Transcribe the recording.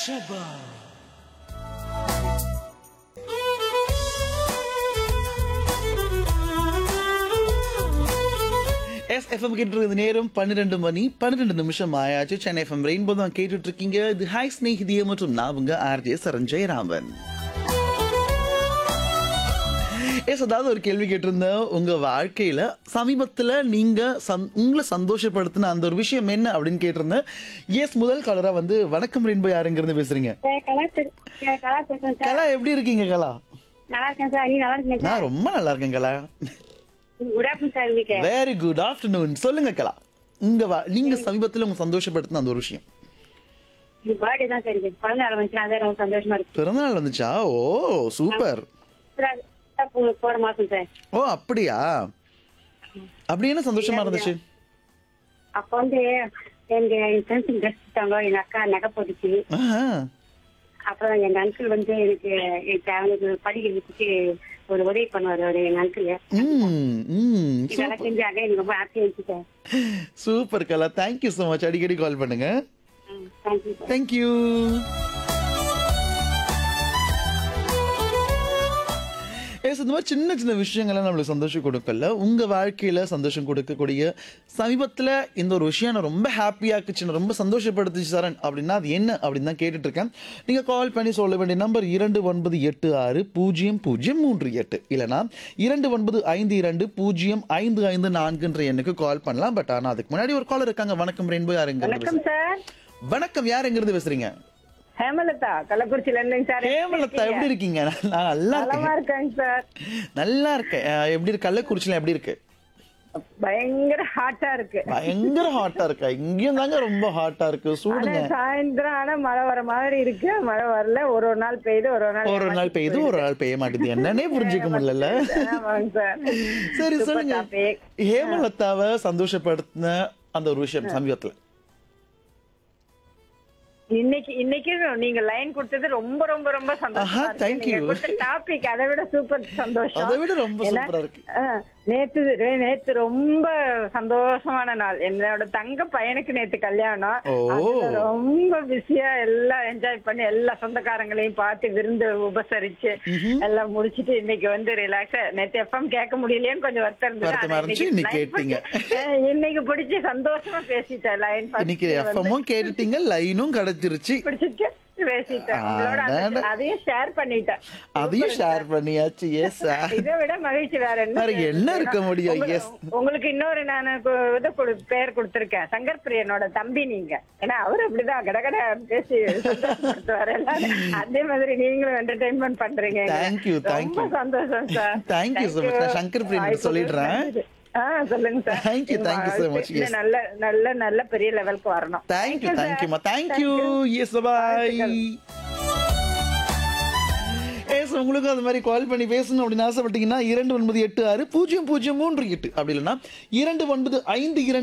ஷபா S FM கேட்டு நேரம் பன்னிரெண்டு மணி பன்னிரெண்டு நிமிஷம் ஆயாச்சு சென்னை எஃப்எம் ரெயின்போ தான் கேட்டுட்டு இருக்கீங்க இது ஹாய் ஸ்நேகிதிய மற்றும் நான் உங்க ஆர்ஜே சரஞ்சய் ராமன் எஸ் அதாவது ஒரு கேள்வி கேட்டிருந்தேன் உங்க வாழ்க்கையில சமீபத்துல நீங்க சந்- உங்களை சந்தோஷப்படுத்தின அந்த ஒரு விஷயம் என்ன அப்படின்னு கேட்டிருந்தேன் எஸ் முதல் காலரா வந்து வணக்கம் ரெயின்போ யாருங்கிறது பேசுறீங்க சார் கலா பேச- சார் கலா பேசுறேன் சார் கலா எப்படி இருக்கீங்க கலா நல்லா இருக்கேன் சார் நீ நல்லா இருக்கீங்க சார் நான் ரொம்ப நல்லா இருக்கேன் கலா குட் ஆஃப்டர்நூன் சார் வீக்கு வெரி குட் ஆஃப்டர்நூன் சொல்லுங்க கலா உங்க வா- நீங்க சமீபத்துல உங்க சந்தோஷப்படுத்தின அந்த ஒரு விஷயம் இது பர்த்டே தான் சார் இது பிறந்த நாள் வந்துச்சு அதான் ரொம்ப சந்தோஷமா இருக்கு பிறந்தநாள் வந்துச்சா ஓ சூப்பர் சார், சார், போ- போற மாசம் சார் ஓ அப்படியா அப்படி என்ன சந்தோஷமா இருந்துச்சு அப்ப வந்து எங்க என் ஃப்ரெண்ட்ஸ் ட்ரெஸ் கொடுத்தாங்க எங்க அக்கா நகை போட்டுச்சு ஆஹா. அப்புறம் எங்க அங்கிள் வந்து எனக்கு எனக்கு அவனுக்கு படிக்கிறதுக்கு ஒரு உதவி பண்ணுவாரு ஒரு எங்க அங்கிள் ம், ம். இதெல்லாம் செஞ்சாங்க எனக்கு ரொம்ப ஹாப்பியா இருந்துச்சு sir super Kala thank you so much அடிக்கடி கால் பண்ணுங்க தேங்க்யூ சார் தேங்க்யூ எஸ் இந்த மாதிரி சின்ன சின்ன விஷயங்கள்லாம் நம்மளுக்கு சந்தோஷம் கொடுக்கல உங்க வாழ்க்கையில சந்தோஷம் கொடுக்கக்கூடிய சமீபத்துல இந்த ஒரு விஷயம் நான் ரொம்ப ஹாப்பியா இருக்குச்சு ரொம்ப சந்தோஷப்படுத்துச்சு சரண் அப்படின்னா அது என்ன அப்படின்னு தான் கேட்டுட்டு இருக்கேன் நீங்க கால் பண்ணி சொல்ல வேண்டிய நம்பர் இரண்டு ஒன்பது எட்டு ஆறு பூஜ்ஜியம் பூஜ்ஜியம் மூன்று எட்டு இல்லைனா இரண்டு ஒன்பது ஐந்து இரண்டு பூஜ்ஜியம் ஐந்து ஐந்து நான்குன்ற எண்ணுக்கு கால் பண்ணலாம் பட் ஆனா அதுக்கு முன்னாடி ஒரு காலர் இருக்காங்க வணக்கம் ரெயின்போ யாருங்க வணக்கம் சார் வணக்கம் யார் எங்கிருந்து பேசுறீங்க ஹேமலதா கள்ளக்குறிச்சில இருந்துங்க சார் ஹேமலதா எப்படி இருக்கீங்க நான் நல்லா நலமா இருக்கேன் இருக்காங்க சார் நல்லா இருக்கேன் அஹ் எப்படி இருக்கு கள்ளக்குறிச்சில எப்படி இருக்கு பயங்கர ஹாட்டா இருக்கு பயங்கர ஹாட்டா இருக்கா இங்கேயும் தாங்க ரொம்ப ஹாட்டா இருக்கு ஆனா சூடுங்க சாயந்தரம் ஆனா மழை வர மாதிரி இருக்கு மழை வரல ஒரு ஒரு நாள் பெய்யுது ஒரு ஒரு நாள் ஒரு நாள் பெய்யுது ஒரு நாள் பெய்ய மாட்டேது என்னன்னே புரிஞ்சுக்க முடியல ஆமாங்க சார் சரி Super சொல்லுங்க topic. ஹேமலதாவை சந்தோஷப்படுத்தின அந்த ஒரு விஷயம் சமீபத்துல இன்னைக்கு இன்னைக்கு நீங்க லைன் கொடுத்தது ரொம்ப ரொம்ப ரொம்ப ஆஹா, சந்தோஷமா thank you. டாபிக் அதை விட சூப்பர் சந்தோஷம் அதை விட ரொம்ப ஏன்னா, சூப்பரா இருக்கு ஆ, நேத்து ரே- நேத்து ரொம்ப சந்தோஷமான நாள் என்னோட தங்க பையனுக்கு நேத்து கல்யாணம் ஓ. அதுல ரொம்ப பிஸியா எல்லாம் என்ஜாய் பண்ணி எல்லா சொந்தக்காரங்களையும் பார்த்து விருந்து உபசரிச்சு எல்லாம் முடிச்சிட்டு இன்னைக்கு வந்து ரிலாக்ஸா நேத்து எஃப்எம் கேட்க முடியலையேன்னு கொஞ்சம் வருத்தம் இருந்தது வருத்தமா ஆனா இருந்துச்சு, இன்னைக்கு கேட்டீங்க. ஆ, இன்னைக்கு பிடிச்சி சந்தோஷமா பேசிட்டேன் லைன் இன்னைக்கு எஃப்எம்மும் கேட்டுட்டீங்க லைனும் கிடைச்சிருச்சு பிடிச்சிட்டு பேசிட்டேன் உங்களோட அந்த- அடடா. அதையும் ஷேர் பண்ணிட்டேன் அதையும் ஷேர் பண்ணியாச்சு எஸ் இதை விட மகிழ்ச்சி வேற என்ன வேற என்ன இருக்க முடியும்? உங்க- Yes. உங்களுக்கு இன்னொரு நான் இது கொடு- பெயர் கொடுத்திருக்கேன் சங்கர் பிரியனோட தம்பி நீங்க ஏன்னா அவர் அப்படிதான் கடகட பேசி சந்தோஷப்படுத்துவாரு எல்லாரும். அதே மாதிரி நீங்களும் என்டர்டைன்மெண்ட் பண்றீங்க எங்களை. Thank you, thank ரொம்ப you. சந்தோஷம் sir Thank you so much. நான் சங்கர் பிரியனுக்கு சொல்லிடுறேன். ஆ சொல்லுங்க sir Thank you, thank you so much. Yes. நல்ல நல்ல நல்ல பெரிய லெவலுக்கு வரணும் தேங்க்யூ sir. தேங்க்யூமா தேங்க்யூ எஸ் பாய் எஸ் உங்களுக்கும் அது மாதிரி கால் பண்ணி பேசணும் அப்படின்னு ஆசைப்பட்டீங்கன்னா இரண்டு ஒன்பது எட்டு ஆறு பூஜ்ஜியம் பூஜ்ஜியம் மூன்று எட்டு அப்படி இல்லைன்னா இரண்டு ஒன்பது ஐந்து இரண்டு